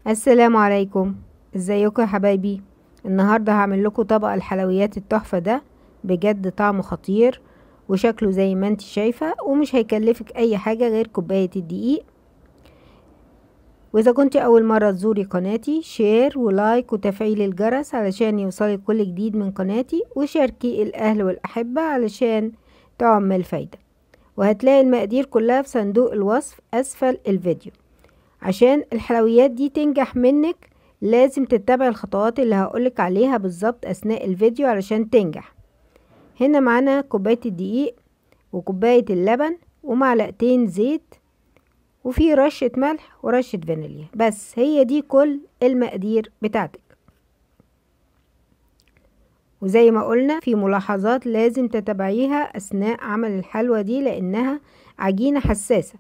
السلام عليكم ازيكم يا حبايبي النهارده هعمل لكم طبق الحلويات التحفه ده بجد طعمه خطير وشكله زي ما انت شايفه ومش هيكلفك اي حاجه غير كوبايه الدقيق واذا كنت اول مره تزوري قناتي شير ولايك وتفعيل الجرس علشان يوصلك كل جديد من قناتي وشاركي الاهل والاحبه علشان تعم الفايده وهتلاقي المقادير كلها في صندوق الوصف اسفل الفيديو عشان الحلويات دي تنجح منك لازم تتبع الخطوات اللي هقولك عليها بالظبط اثناء الفيديو علشان تنجح هنا معانا كوباية الدقيق وكوباية اللبن ومعلقتين زيت وفي رشة ملح ورشة فانيليا بس هي دي كل المقادير بتاعتك وزي ما قلنا في ملاحظات لازم تتبعيها اثناء عمل الحلوى دي لانها عجينة حساسة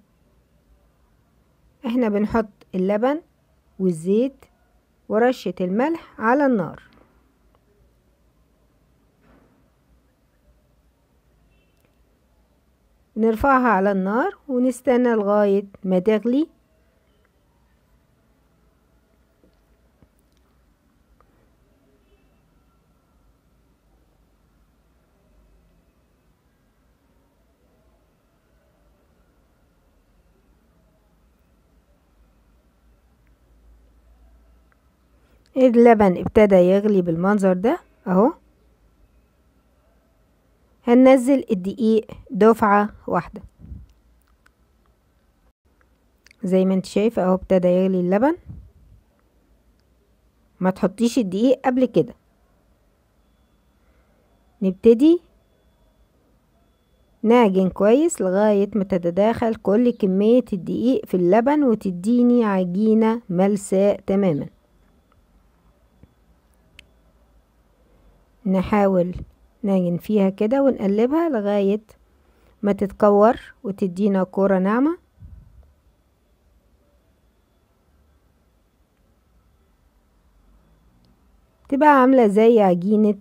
احنا بنحط اللبن والزيت ورشة الملح على النار نرفعها على النار ونستنى لغاية ما تغلي اللبن ابتدى يغلي بالمنظر ده اهو هننزل الدقيق دفعة واحدة زي ما انت شايفة اهو ابتدى يغلي اللبن ما تحطيش الدقيق قبل كده نبتدي نعجن كويس لغاية ما تتداخل كل كمية الدقيق في اللبن وتديني عجينة ملساء تماما نحاول نعجن فيها كده ونقلبها لغاية ما تتكور وتدينا كورة ناعمة تبقى عاملة زي عجينة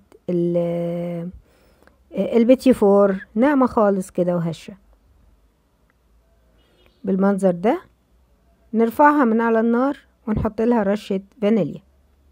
البيتي فور ناعمة خالص كده وهشة بالمنظر ده نرفعها من على النار ونحط لها رشة فانيليا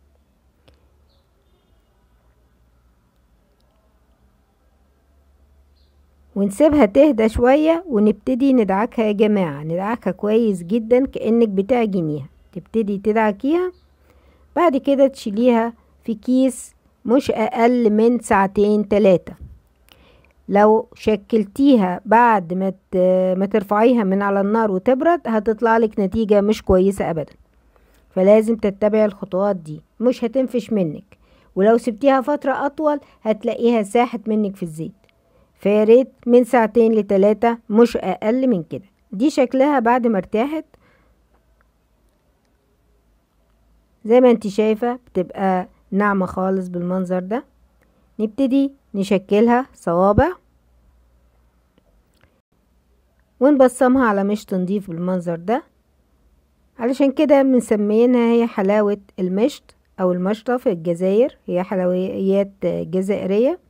ونسيبها تهدى شوية ونبتدي ندعكها يا جماعة ندعكها كويس جدا كأنك بتعجنيها تبتدي تدعكيها بعد كده تشيليها في كيس مش أقل من ساعتين تلاتة لو شكلتيها بعد ما ما ترفعيها من على النار وتبرد هتطلع لك نتيجة مش كويسة أبدا فلازم تتبعي الخطوات دي مش هتنفش منك ولو سبتيها فترة أطول هتلاقيها ساحت منك في الزيت فياريت من ساعتين لتلاتة مش أقل من كده دي شكلها بعد ما ارتاحت زي ما انت شايفة بتبقى ناعمة خالص بالمنظر ده نبتدي نشكلها صوابع ونبصمها على مشط نضيف بالمنظر ده علشان كده مسمينها هي حلاوة المشط أو المشطة في الجزائر هي حلويات جزائرية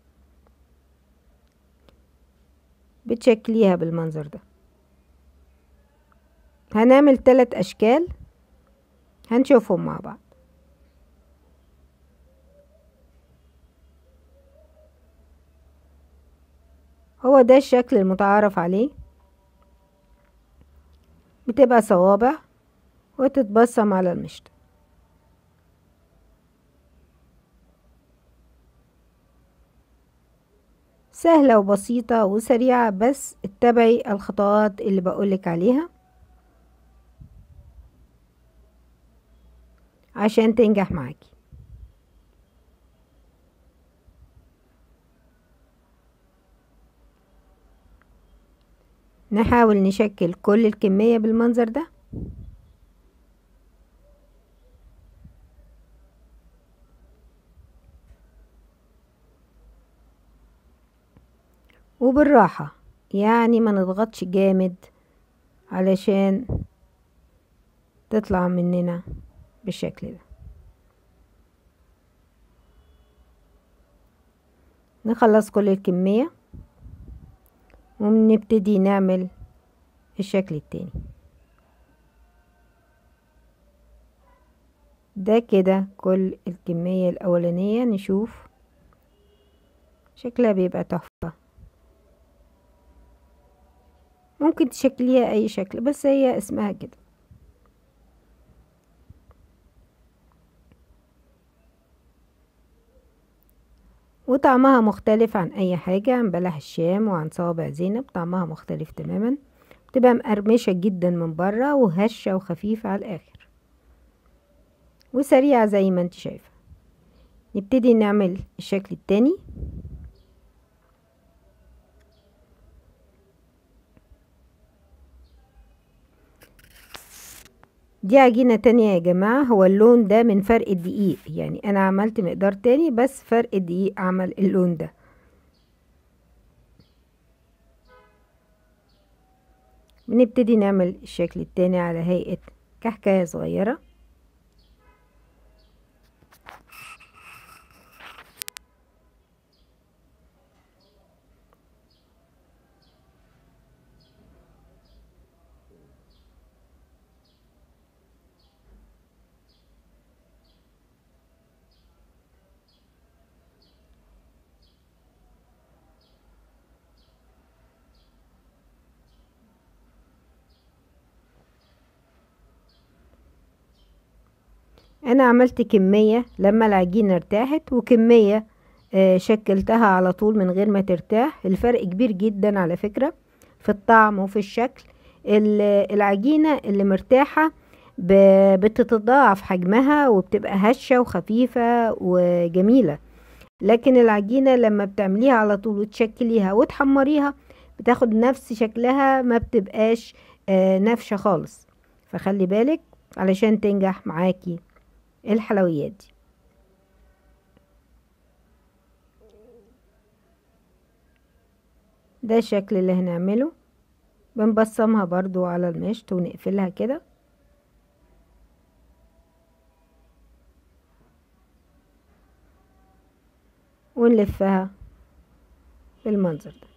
بتشكليها بالمنظر ده هنعمل ثلاث اشكال هنشوفهم مع بعض هو ده الشكل المتعارف عليه بتبقى صوابع وتتبصم على المشط سهلة وبسيطة وسريعة بس اتبعي الخطوات اللي بقولك عليها عشان تنجح معاكي نحاول نشكل كل الكمية بالمنظر ده وبالراحة يعني ما نضغطش جامد علشان تطلع مننا بالشكل ده نخلص كل الكمية ونبتدي نعمل الشكل التاني ده كده كل الكمية الأولانية نشوف شكلها بيبقى تحفة ممكن تشكليها أي شكل بس هي اسمها كده وطعمها مختلف عن أي حاجة عن بلح الشام وعن صوابع زينب طعمها مختلف تماما بتبقى مقرمشة جدا من بره وهشة وخفيفة على الآخر وسريعة زي ما انت شايفة نبتدي نعمل الشكل التاني دي عجينة تانية يا جماعة هو اللون ده من فرق الدقيق يعني انا عملت مقدار تاني بس فرق الدقيق عمل اللون ده بنبتدي نعمل الشكل التاني على هيئة كحكاية صغيرة انا عملت كمية لما العجينة ارتاحت وكمية آه، شكلتها على طول من غير ما ترتاح الفرق كبير جدا على فكرة في الطعم وفي الشكل ال- العجينة اللي مرتاحة ب- بتتضاعف حجمها وبتبقى هشة وخفيفة وجميلة لكن العجينة لما بتعمليها على طول وتشكليها وتحمريها بتاخد نفس شكلها ما بتبقاش آه، نافشة خالص فخلي بالك علشان تنجح معاكي الحلويات دي ده الشكل اللي هنعمله بنبصمها برضو على المشط ونقفلها كده ونلفها بالمنظر ده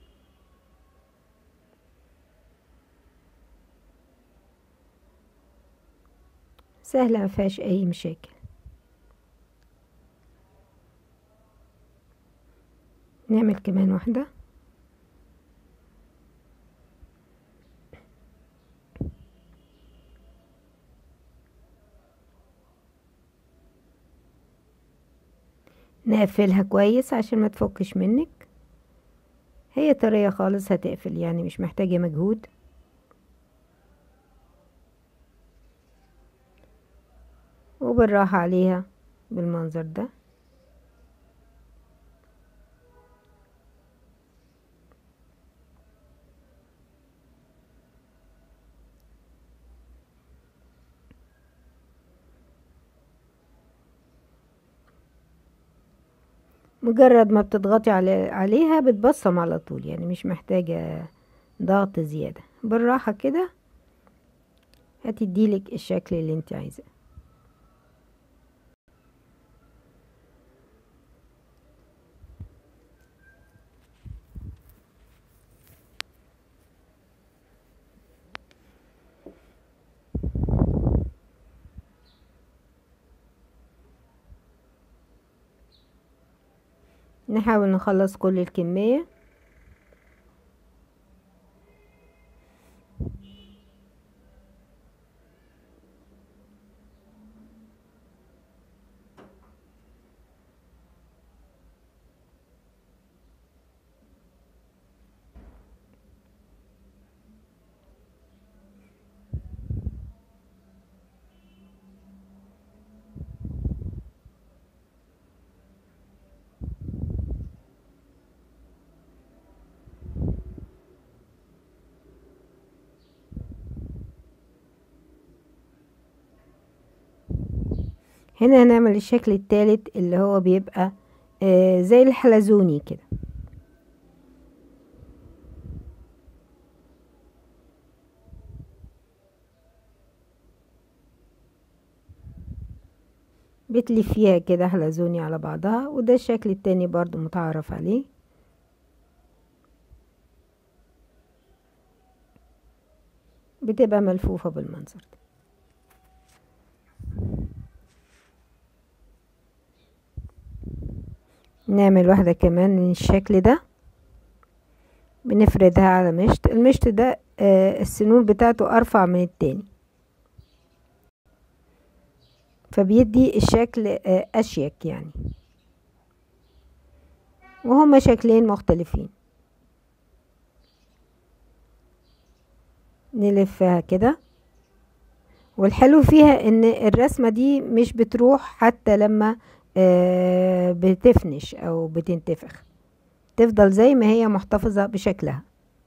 سهلة ما فيهاش اي مشاكل نعمل كمان واحدة نقفلها كويس عشان ما تفكش منك هي طرية خالص هتقفل يعني مش محتاجة مجهود وبالراحة عليها بالمنظر ده مجرد ما بتضغطي علي عليها بتبصم على طول يعني مش محتاجة ضغط زيادة بالراحة كده هتديلك الشكل اللي انت عايزاه نحاول نخلص كل الكمية هنا هنعمل الشكل التالت اللي هو بيبقى آه زي الحلزوني كده بتلفيها كده حلزوني على بعضها وده الشكل التاني برضو متعرف عليه بتبقى ملفوفة بالمنظر ده نعمل واحدة كمان من الشكل ده بنفردها على مشط المشط ده آه السنون بتاعته ارفع من التاني فبيدي الشكل آه اشيك يعني وهما شكلين مختلفين نلفها كده والحلو فيها ان الرسمة دي مش بتروح حتى لما آه بتفنش او بتنتفخ تفضل زي ما هي محتفظة بشكلها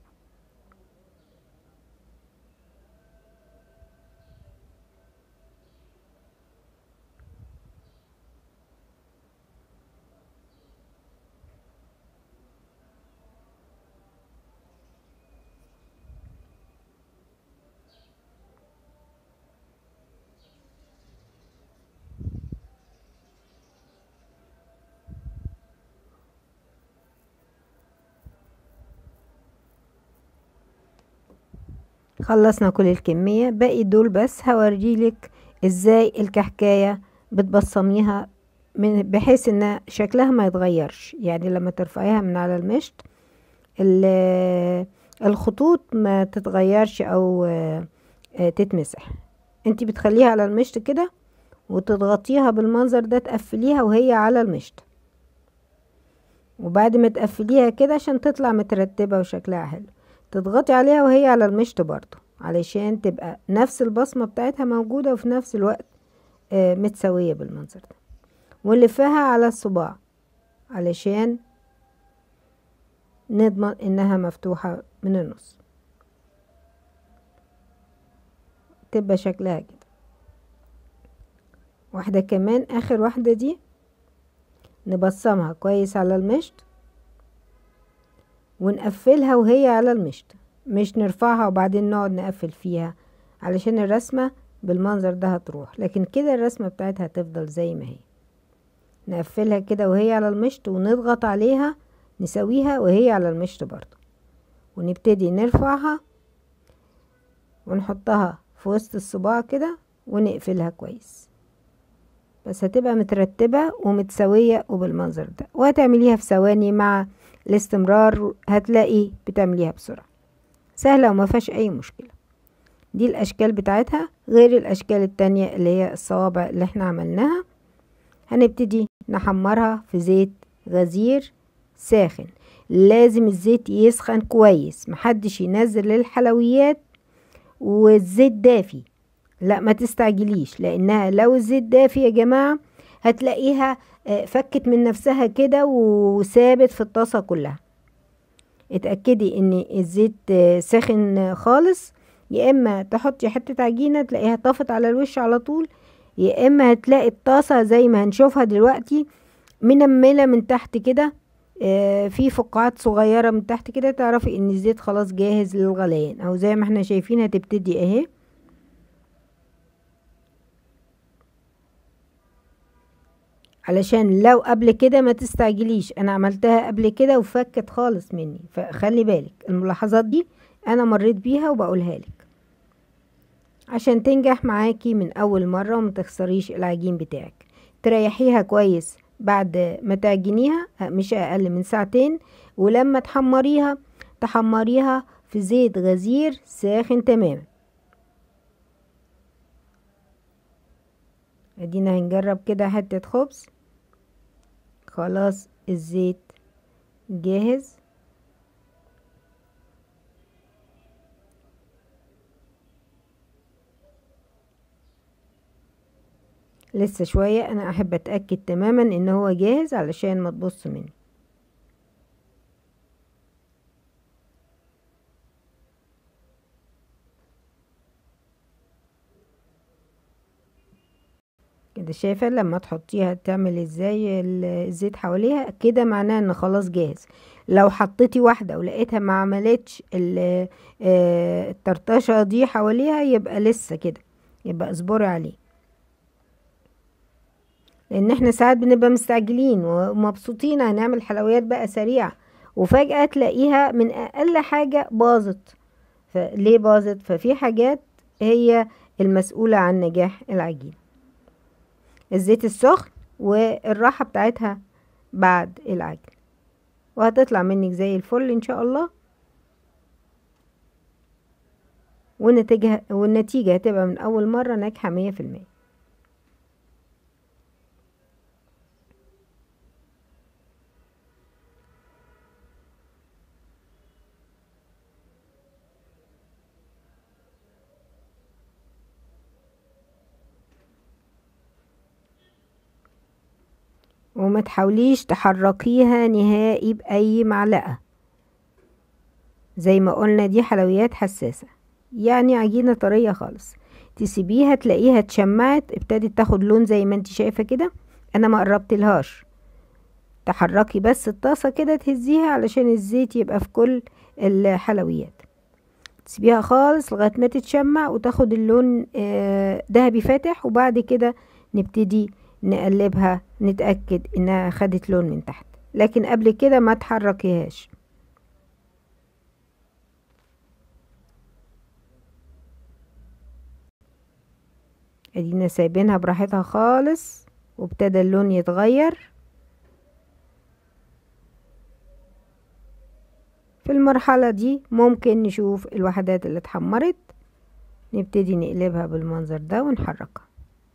خلصنا كل الكمية باقي دول بس هوريلك ازاي الكحكاية بتبصميها من بحيث ان شكلها ما يتغيرش يعني لما ترفعيها من على المشط الخطوط ما تتغيرش او تتمسح انتي بتخليها على المشط كده وتضغطيها بالمنظر ده تقفليها وهي على المشط وبعد ما تقفليها كده عشان تطلع مترتبة وشكلها حلو تضغطي عليها وهي على المشط برضو علشان تبقى نفس البصمة بتاعتها موجودة وفي نفس الوقت آه متساوية بالمنظر ده ونلفها على الصباع علشان نضمن انها مفتوحة من النص تبقى شكلها كده واحدة كمان اخر واحدة دي نبصمها كويس على المشط ونقفلها وهي على المشط مش نرفعها وبعدين نقعد نقفل فيها علشان الرسمة بالمنظر ده هتروح لكن كده الرسمة بتاعتها هتفضل زي ما هي نقفلها كده وهي على المشط ونضغط عليها نسويها وهي على المشط برضو ونبتدي نرفعها ونحطها في وسط الصباع كده ونقفلها كويس بس هتبقى مترتبة ومتساوية وبالمنظر ده وهتعمليها في ثواني مع الاستمرار هتلاقي بتعمليها بسرعة سهلة وما فيهاش اي مشكلة دي الاشكال بتاعتها غير الاشكال التانية اللي هي الصوابع اللي احنا عملناها هنبتدي نحمرها في زيت غزير ساخن لازم الزيت يسخن كويس محدش ينزل الحلويات والزيت دافي لا ما تستعجليش لانها لو الزيت دافي يا جماعة هتلاقيها فكت من نفسها كده وثابت في الطاسة كلها اتأكدي ان الزيت ساخن خالص يا اما تحطي حتة عجينة تلاقيها طافت على الوش على طول يا اما هتلاقي الطاسة زي ما هنشوفها دلوقتي منملة من تحت كده في فقاعات صغيرة من تحت كده تعرفي ان الزيت خلاص جاهز للغليان او زي ما احنا شايفين هتبتدي اهي علشان لو قبل كده ما تستعجليش انا عملتها قبل كده وفكت خالص مني فخلي بالك الملاحظات دي انا مريت بيها وبقولها لك عشان تنجح معاكي من اول مرة وما تخسريش العجين بتاعك تريحيها كويس بعد ما تعجنيها مش اقل من ساعتين ولما تحمريها تحمريها في زيت غزير ساخن تماما ادينا هنجرب كده حتة خبز خلاص الزيت جاهز لسه شوية انا احب اتأكد تماما ان هو جاهز علشان ما تبص مني كده شايفة لما تحطيها تعمل ازاي الزيت حواليها كده معناه ان خلاص جاهز لو حطيتي واحدة ولقيتها ما عملتش الطرطشة دي حواليها يبقى لسه كده يبقى اصبري عليه لان احنا ساعات بنبقى مستعجلين ومبسوطين هنعمل حلويات بقى سريعة وفجأة تلاقيها من اقل حاجة باظت فليه باظت ففي حاجات هي المسؤولة عن نجاح العجين الزيت السخن والراحة بتاعتها بعد العجن وهتطلع منك زي الفل ان شاء الله والنتيجة والنتيجة هتبقى من أول مرة ناجحة مية في المية وما تحاوليش تحركيها نهائي بأي معلقة زي ما قلنا دي حلويات حساسة يعني عجينة طرية خالص تسيبيها تلاقيها اتشمعت ابتدت تاخد لون زي ما انت شايفة كده انا ما قربتلهاش تحركي بس الطاسة كده تهزيها علشان الزيت يبقى في كل الحلويات تسيبيها خالص لغاية ما تتشمع وتاخد اللون ذهبي فاتح وبعد كده نبتدي نقلبها نتأكد انها خدت لون من تحت لكن قبل كده ما تحركيهاش ادينا سايبينها براحتها خالص وابتدى اللون يتغير في المرحلة دي ممكن نشوف الوحدات اللي اتحمرت نبتدي نقلبها بالمنظر ده ونحركها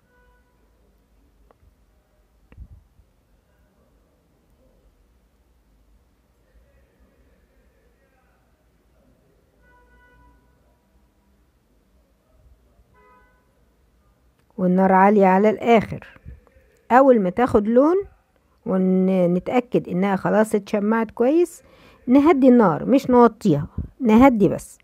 والنار عالية على الآخر أول ما تاخد لون ونتأكد إنها خلاص اتشمعت كويس نهدي النار مش نوطيها نهدي بس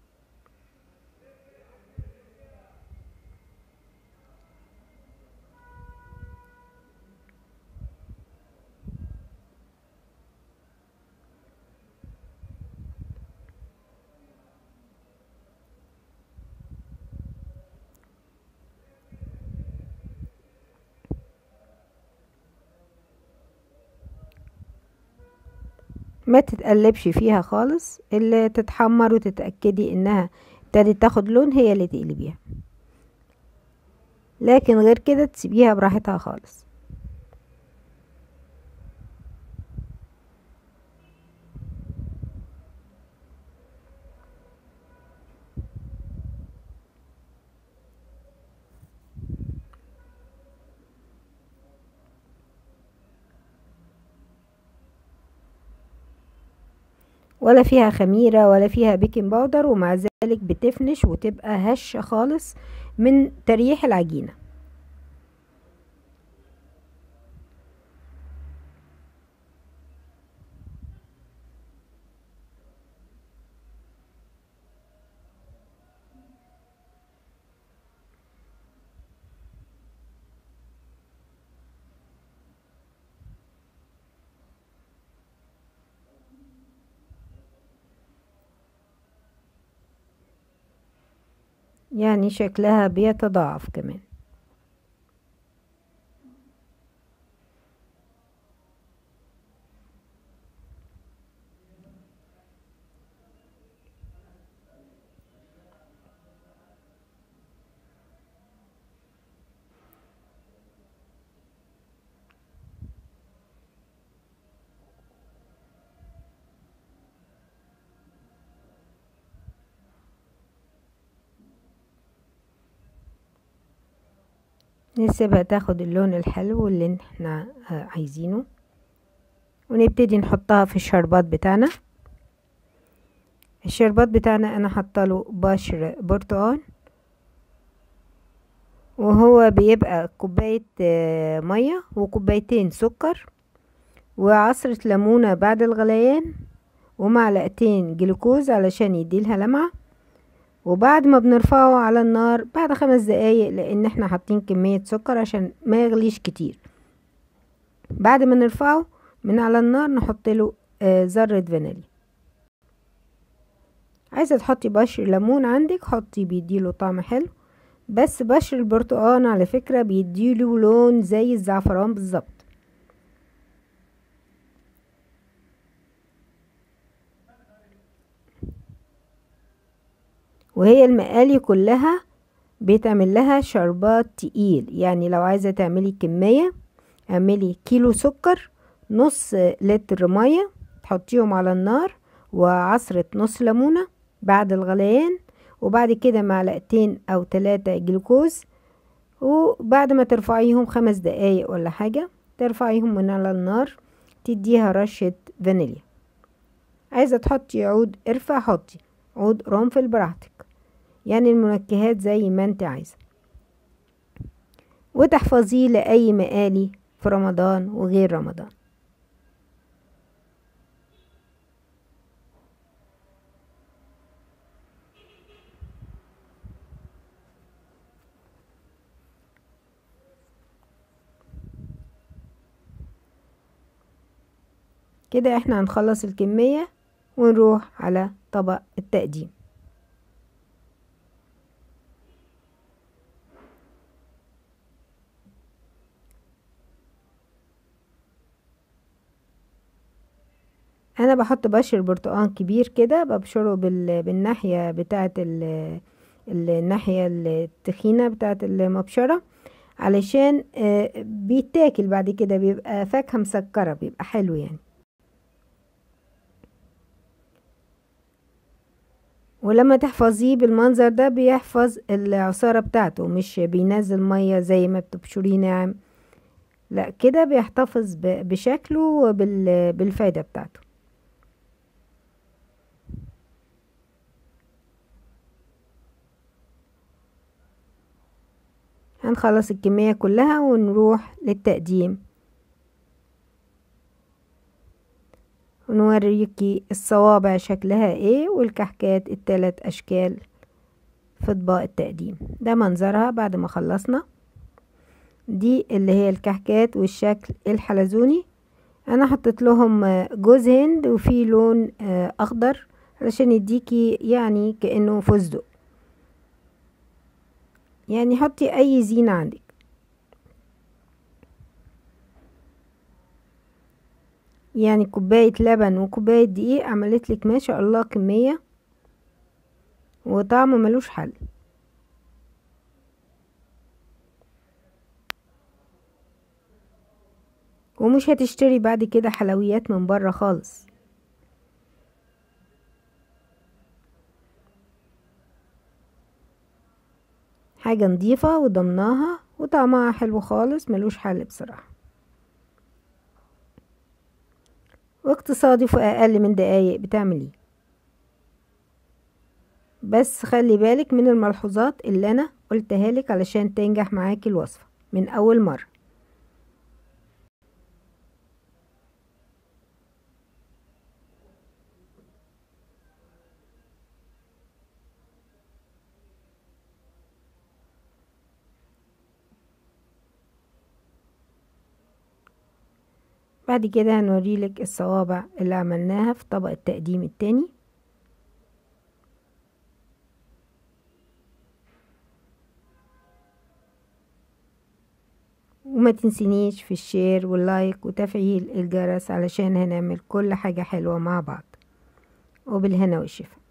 ما تتقلبش فيها خالص اللي تتحمر وتتأكدي انها ابتدت تاخد لون هي اللي تقلبيها لكن غير كده تسيبيها براحتها خالص ولا فيها خميرة ولا فيها بيكنج باودر ومع ذلك بتفنش وتبقى هشة خالص من تريح العجينة يعني شكلها بيتضاعف كمان نسيبها تاخد اللون الحلو اللي احنا عايزينه ونبتدي نحطها في الشربات بتاعنا الشربات بتاعنا انا حطاله بشر برتقال وهو بيبقى كوباية مية وكوبايتين سكر وعصرة ليمونة بعد الغليان ومعلقتين جلوكوز علشان يديلها لمعة وبعد ما بنرفعه على النار بعد خمس دقايق لان احنا حاطين كمية سكر عشان ما يغليش كتير بعد ما نرفعه من على النار نحط له آه ذرة فانيليا عايزة تحطي بشر ليمون عندك حطي بيديله طعم حلو بس بشر البرتقال على فكرة بيديله لون زي الزعفران بالظبط وهي المقالي كلها بيتعمل لها شربات تقيل يعني لو عايزة تعملي كمية اعملي كيلو سكر نص لتر مية تحطيهم على النار وعصرة نص ليمونة بعد الغليان وبعد كده معلقتين او تلاتة جلوكوز وبعد ما ترفعيهم خمس دقايق ولا حاجة ترفعيهم من على النار تديها رشة فانيليا عايزة تحطي عود قرفة حطي عود قرنفل براحتك يعني المنكهات زي ما انت عايزة وتحفظيه لأي مقالي في رمضان وغير رمضان كده احنا هنخلص الكمية ونروح على طبق التقديم انا بحط بشر برتقان كبير كده ببشره بال... بالناحية بتاعة ال... الناحية التخينة بتاعة المبشرة علشان بيتاكل بعد كده بيبقى فاكهة مسكرة بيبقى حلو يعني ولما تحفظيه بالمنظر ده بيحفظ العصارة بتاعته مش بينزل مية زي ما بتبشريه ناعم لا كده بيحتفظ بشكله وبالفايدة بتاعته هنخلص الكمية كلها ونروح للتقديم ونوريكي الصوابع شكلها ايه والكحكات التلات اشكال في اطباق التقديم ده منظرها بعد ما خلصنا دي اللي هي الكحكات والشكل الحلزوني انا حطيت لهم جوز هند وفي لون اخضر علشان يديكي يعني كأنه فستق يعني حطي اي زينة عندك يعني كوباية لبن وكوباية دقيق عملت لك ما شاء الله كمية وطعم ملوش حل ومش هتشتري بعد كده حلويات من بره خالص حاجة نضيفة وضمناها وطعمها حلو خالص ملوش حل بصراحة واقتصادي في اقل من دقايق بتعمليه بس خلي بالك من الملحوظات اللي انا قلتها لك علشان تنجح معاكي الوصفة من اول مرة بعد كده هنوريلك الصوابع اللي عملناها في طبق التقديم التاني وما تنسينيش في الشير واللايك وتفعيل الجرس علشان هنعمل كل حاجة حلوة مع بعض وبالهنا والشفا